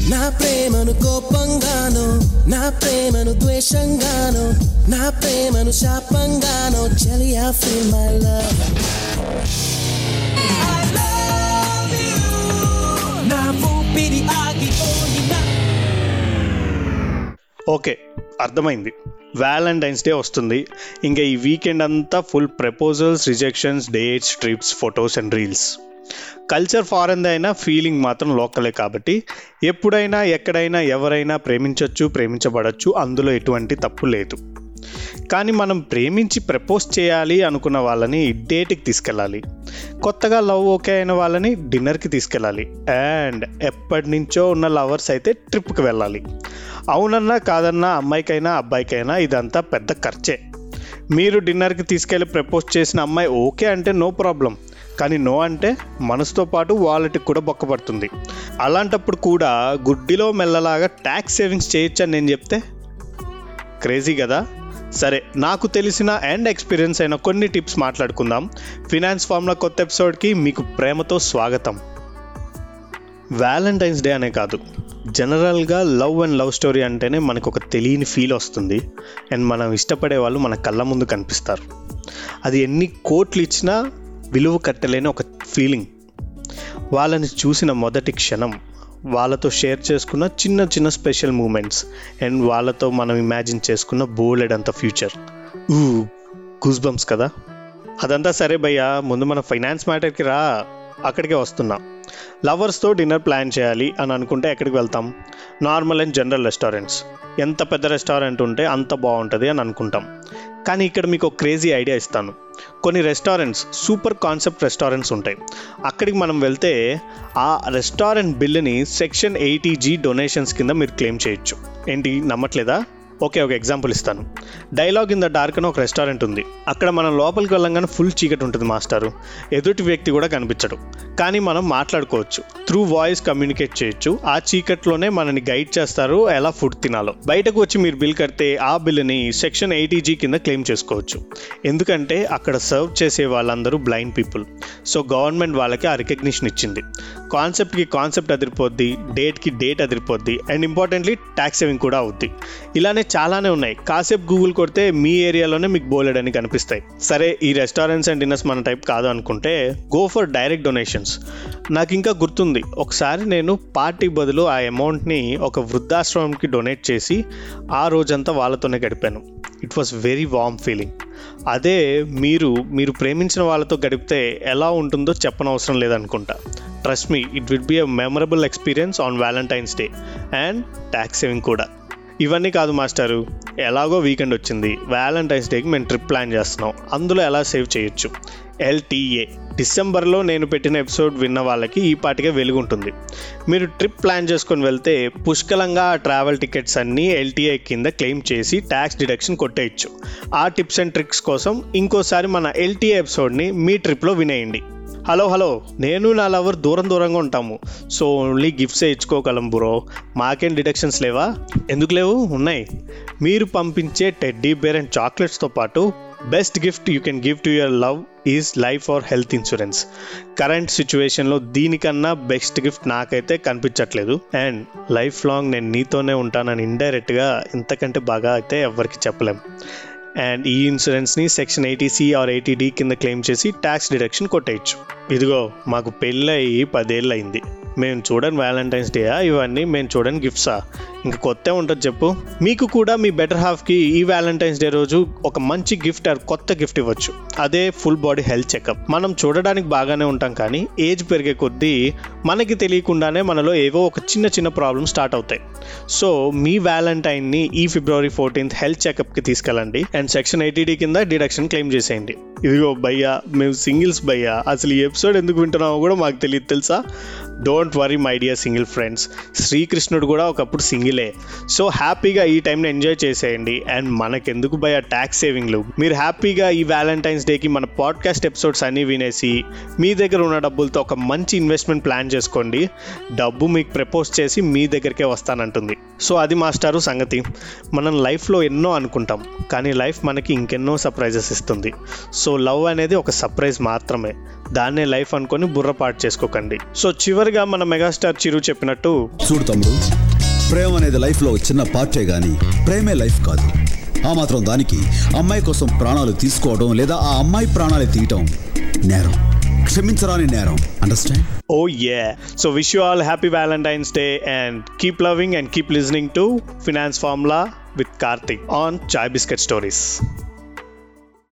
నా ప్రేమను కోపంగానో నా ప్రేమను ద్వేషంగానో నా ప్రేమను శాపంగానో చెలియా ఫీల్ మై లవ్ నా ఊపిరి ఆగిపోయినా ఓకే అర్థమైంది వ్యాలంటైన్స్ డే వస్తుంది ఇంకా ఈ వీకెండ్ అంతా full proposals rejections dates trips photos and reels culture foreign అయినా ఫీలింగ్ మాత్రం లోకలే కాబట్టి ఎప్పుడైనా ఎక్కడైనా ఎవరైనా ప్రేమించవచ్చు ప్రేమించబడచ్చు అందులో ఎటువంటి తప్పు లేదు కానీ మనం ప్రేమించి ప్రపోజ్ చేయాలి అనుకున్న వాళ్ళని డేట్కి తీసుకెళ్ళాలి కొత్తగా లవ్ ఓకే అయిన వాళ్ళని డిన్నర్కి తీసుకెళ్ళాలి అండ్ ఎప్పటి నుంచో ఉన్న లవర్స్ అయితే ట్రిప్కి వెళ్ళాలి అవునన్నా కాదన్నా అమ్మాయికైనా అబ్బాయికైనా ఇదంతా పెద్ద ఖర్చే మీరు డిన్నర్కి తీసుకెళ్ళి ప్రపోజ్ చేసిన అమ్మాయి ఓకే అంటే నో ప్రాబ్లం కానీ నో అంటే మనసుతో పాటు వాలెట్కి కూడా బొక్కపడుతుంది అలాంటప్పుడు కూడా గుడ్డిలో మెల్లలాగా ట్యాక్స్ సేవింగ్స్ చేయొచ్చని నేను చెప్తే క్రేజీ కదా సరే నాకు తెలిసిన అండ్ ఎక్స్పీరియన్స్ అయిన కొన్ని టిప్స్ మాట్లాడుకుందాం ఫినాన్స్ ఫార్మ్ల కొత్త ఎపిసోడ్కి మీకు ప్రేమతో స్వాగతం వ్యాలంటైన్స్ డే అనే కాదు జనరల్గా లవ్ అండ్ లవ్ స్టోరీ అంటేనే మనకు ఒక తెలియని ఫీల్ వస్తుంది అండ్ మనం ఇష్టపడే వాళ్ళు మన కళ్ళ ముందు కనిపిస్తారు అది ఎన్ని కోట్లు ఇచ్చినా విలువ కట్టలేని ఒక ఫీలింగ్ వాళ్ళని చూసిన మొదటి క్షణం వాళ్ళతో షేర్ చేసుకున్న చిన్న చిన్న స్పెషల్ మూమెంట్స్ అండ్ వాళ్ళతో మనం ఇమాజిన్ చేసుకున్న బోలెడ్ అంత ఫ్యూచర్ ఊ గూస్ బంప్స్ కదా అదంతా సరే భయ్యా ముందు మన ఫైనాన్స్ మ్యాటర్కి రా అక్కడికే వస్తున్నా లవర్స్తో డిన్నర్ ప్లాన్ చేయాలి అని అనుకుంటే ఎక్కడికి వెళ్తాం నార్మల్ అండ్ జనరల్ రెస్టారెంట్స్ ఎంత పెద్ద రెస్టారెంట్ ఉంటే అంత బాగుంటుంది అని అనుకుంటాం కానీ ఇక్కడ మీకు ఒక క్రేజీ ఐడియా ఇస్తాను కొన్ని రెస్టారెంట్స్ సూపర్ కాన్సెప్ట్ రెస్టారెంట్స్ ఉంటాయి అక్కడికి మనం వెళ్తే ఆ రెస్టారెంట్ బిల్లుని సెక్షన్ ఎయిటీ జీ డొనేషన్స్ కింద మీరు క్లెయిమ్ చేయొచ్చు ఏంటి నమ్మట్లేదా ఓకే ఒక ఎగ్జాంపుల్ ఇస్తాను డైలాగ్ ఇన్ ద డార్క్ అని ఒక రెస్టారెంట్ ఉంది అక్కడ మనం లోపలికి వెళ్ళంగానే ఫుల్ చీకటి ఉంటుంది మాస్టారు ఎదుటి వ్యక్తి కూడా కనిపించడు కానీ మనం మాట్లాడుకోవచ్చు త్రూ వాయిస్ కమ్యూనికేట్ చేయొచ్చు ఆ చీకట్లోనే మనని గైడ్ చేస్తారు ఎలా ఫుడ్ తినాలో బయటకు వచ్చి మీరు బిల్ కడితే ఆ బిల్లుని సెక్షన్ ఎయిటీజీ కింద క్లెయిమ్ చేసుకోవచ్చు ఎందుకంటే అక్కడ సర్వ్ చేసే వాళ్ళందరూ బ్లైండ్ పీపుల్ సో గవర్నమెంట్ వాళ్ళకి ఆ రికగ్నిషన్ ఇచ్చింది కాన్సెప్ట్కి కాన్సెప్ట్ అదిరిపోద్ది డేట్కి డేట్ అదిరిపోద్ది అండ్ ఇంపార్టెంట్లీ ట్యాక్స్ సేవింగ్ కూడా అవుద్ది ఇలానే చాలానే ఉన్నాయి కాసేపు గూగుల్ కొడితే మీ ఏరియాలోనే మీకు బోలెడ్ అని కనిపిస్తాయి సరే ఈ రెస్టారెంట్స్ అండ్ డిన్నర్స్ మన టైప్ కాదు అనుకుంటే గో ఫర్ డైరెక్ట్ డొనేషన్స్ నాకు ఇంకా గుర్తుంది ఒకసారి నేను పార్టీ బదులు ఆ అమౌంట్ని ఒక వృద్ధాశ్రమంకి డొనేట్ చేసి ఆ రోజంతా వాళ్ళతోనే గడిపాను it was very warm feeling అదే మీరు మీరు ప్రేమించిన వాళ్ళతో గడిపితే ఎలా ఉంటుందో చెప్పనవసరం లేదనుకుంటా trust me it will be a memorable experience on Valentine's Day and tax saving కూడా ఇవన్నీ కాదు మాస్టారు ఎలాగో వీకెండ్ వచ్చింది వ్యాలంటైన్స్ డేకి మేము ట్రిప్ ప్లాన్ చేస్తున్నాం అందులో ఎలా సేవ్ చేయొచ్చు ఎల్టీఏ డిసెంబర్లో నేను పెట్టిన ఎపిసోడ్ విన్న వాళ్ళకి ఈ పాటిగా వెలుగుంటుంది మీరు ట్రిప్ ప్లాన్ చేసుకొని వెళ్తే పుష్కలంగా ఆ ట్రావెల్ టికెట్స్ అన్నీ ఎల్టీఏ కింద క్లెయిమ్ చేసి ట్యాక్స్ డిడక్షన్ కొట్టేయచ్చు ఆ టిప్స్ అండ్ ట్రిక్స్ కోసం ఇంకోసారి మన ఎల్టీఏ ఎపిసోడ్ని మీ ట్రిప్లో వినేయండి హలో హలో నేను నా లవర్ దూరం దూరంగా ఉంటాము సో ఓన్లీ గిఫ్ట్స్ ఇచ్చుకోగలం బ్రో మాకేం డిడక్షన్స్ లేవా ఎందుకు లేవు ఉన్నాయి మీరు పంపించే టెడ్డీ బేర్ అండ్ చాక్లెట్స్తో పాటు best gift you can give to your love is life or health insurance current సిచ్యువేషన్లో దీనికన్నా బెస్ట్ గిఫ్ట్ నాకైతే కనిపించట్లేదు అండ్ లైఫ్ లాంగ్ నేను నీతోనే ఉంటానని ఇండైరెక్ట్గా ఇంతకంటే బాగా అయితే ఎవరికి చెప్పలేం అండ్ ఈ ఇన్సూరెన్స్ని సెక్షన్ ఎయిటీసీ ఆర్ ఎయిటీడీ కింద క్లెయిమ్ చేసి ట్యాక్స్ డిడక్షన్ కొట్టేయచ్చు ఇదిగో మాకు పెళ్ళయి పదేళ్ళు అయింది మేము చూడని వ్యాలంటైన్స్ డేయా ఇవన్నీ మేము చూడని గిఫ్ట్సా ఇంకా కొత్త ఉంటుంది చెప్పు మీకు కూడా మీ బెటర్ హాఫ్కి ఈ వ్యాలంటైన్స్ డే రోజు ఒక మంచి గిఫ్ట్ ఆర్ కొత్త గిఫ్ట్ ఇవ్వచ్చు అదే ఫుల్ బాడీ హెల్త్ చెకప్ మనం చూడడానికి బాగానే ఉంటాం కానీ ఏజ్ పెరిగే కొద్దీ మనకి తెలియకుండానే మనలో ఏవో ఒక చిన్న చిన్న ప్రాబ్లమ్ స్టార్ట్ అవుతాయి సో మీ వ్యాలంటైన్ని ఈ ఫిబ్రవరి ఫోర్టీన్త్ హెల్త్ చెకప్కి తీసుకెళ్ళండి అండ్ సెక్షన్ ఎయిటీడీ కింద డిడక్షన్ క్లెయిమ్ చేసేయండి ఇదిగో భయ్యా మేము సింగిల్స్ భయ్యా అసలు ఈ ఎపిసోడ్ ఎందుకు వింటున్నామో కూడా మాకు తెలియదు తెలుసా don't worry my dear single friends శ్రీకృష్ణుడు కూడా ఒకప్పుడు సింగిల్ డిలే సో హ్యాపీగా ఈ టైంని ఎంజాయ్ చేసేయండి అండ్ మనకెందుకు భయ ట్యాక్స్ సేవింగ్లు మీరు హ్యాపీగా ఈ వ్యాలంటైన్స్ డేకి మన పాడ్కాస్ట్ ఎపిసోడ్స్ అన్నీ వినేసి మీ దగ్గర ఉన్న డబ్బులతో ఒక మంచి ఇన్వెస్ట్మెంట్ ప్లాన్ చేసుకోండి డబ్బు మీకు ప్రపోజ్ చేసి మీ దగ్గరికే వస్తానంటుంది సో అది మాస్టారు సంగతి మనం లైఫ్లో ఎన్నో అనుకుంటాం కానీ లైఫ్ మనకి ఇంకెన్నో సర్ప్రైజెస్ ఇస్తుంది సో లవ్ అనేది ఒక సర్ప్రైజ్ మాత్రమే దాన్నే లైఫ్ అనుకొని బుర్రపాటు చేసుకోకండి సో చివరిగా మన మెగాస్టార్ చిరు చెప్పినట్టు చూడు తమ్ముడు ప్రేమ అనేది లైఫ్లో ఒక చిన్న పార్టే గాని ప్రేమే లైఫ్ కాదు ఆ మాత్రం దానికి అమ్మాయి కోసం ప్రాణాలు తీసుకోవడం లేదా ఆ అమ్మాయి ప్రాణాలు తీయటం నేరం క్షమించరాని నేరం understand oh yeah so wish you all happy Valentine's Day and keep loving and keep listening to finance formula with Karthik on chai biscuit stories